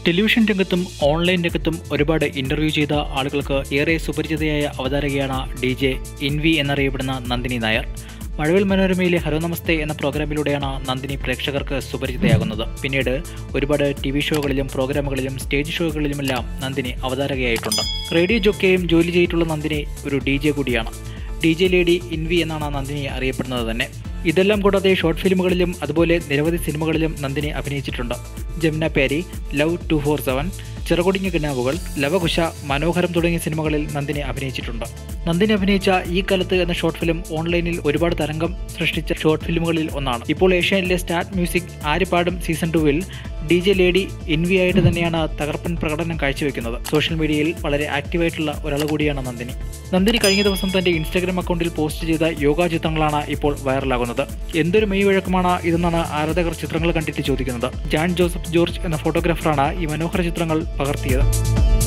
television രംഗത്തും online രംഗത്തും ഒരുപാട് ഇന്റർവ്യൂ ചെയ്ത ആളുകൾക്ക് ഏറെ സുപരിചിതയായ അവതാരകയാണ് ഡി ജെ ഇൻവി എന്നറിയപ്പെടുന്ന നന്ദിനി നായർ മഴവിൽ മനോരമയിലെ ഹലോ നമസ്തേ എന്ന പ്രോഗ്രാമിലൂടെയാണ് നന്ദിനി പ്രേക്ഷകർക്ക് സുപരിചിതയാകുന്നത് പിന്നീട് ഒരുപാട് ടി വി ഷോകളിലും പ്രോഗ്രാമുകളിലും സ്റ്റേജ് ഷോകളിലുമെല്ലാം നന്ദിനി അവതാരകയായിട്ടുണ്ട് റേഡിയോ ജോക്കെയും ജോലി ചെയ്തിട്ടുള്ള നന്ദിനി ഒരു ഡി ജെ കൂടിയാണ് ഡി ജെ ലേഡി ഇൻവി എന്നാണ് നന്ദിനി അറിയപ്പെടുന്നത് തന്നെ ഇതെല്ലാം കൂടാതെ ഷോർട്ട് ഫിലിമുകളിലും അതുപോലെ നിരവധി സിനിമകളിലും നന്ദിനി അഭിനയിച്ചിട്ടുണ്ട് Jamuna Pyari love two four seven ചെറുകൊടിഞ്ഞ കിനാവുകൾ ലവകുശ മനോഹരം തുടങ്ങിയ സിനിമകളിൽ നന്ദിനി അഭിനയിച്ചിട്ടുണ്ട് നന്ദിനി അഭിനയിച്ച ഈ കാലത്ത് എന്ന ഷോർട്ട് ഫിലിം ഓൺലൈനിൽ ഒരുപാട് തരംഗം സൃഷ്ടിച്ച ഷോർട്ട് ഫിലിമുകളിൽ ഒന്നാണ് ഇപ്പോൾ ഏഷ്യാനിലെ സ്റ്റാർട്ട് മ്യൂസിക് ആര്യപാടും സീസൺ ടുവിൽ ഡി ജെ ലേഡി ഇൻവി ആയിട്ട് തന്നെയാണ് തകർപ്പൻ പ്രകടനം കാഴ്ചവെക്കുന്നത് സോഷ്യൽ മീഡിയയിൽ വളരെ ആക്റ്റീവായിട്ടുള്ള ഒരാൾ കൂടിയാണ് നന്ദിനി നന്ദിനി കഴിഞ്ഞ ദിവസം തന്റെ ഇൻസ്റ്റാഗ്രാം അക്കൗണ്ടിൽ പോസ്റ്റ് ചെയ്ത യോഗാ ചിത്രങ്ങളാണ് ഇപ്പോൾ വൈറലാകുന്നത് എന്തൊരു മെയ് വഴക്കമാണ് ഇതെന്നാണ് ആരാധകർ ചിത്രങ്ങൾ കണ്ടിട്ട് ചോദിക്കുന്നത് ജാൻ ജോസഫ് ജോർജ് എന്ന ഫോട്ടോഗ്രാഫറാണ് ഈ മനോഹര ചിത്രങ്ങൾ പകർത്തിയത്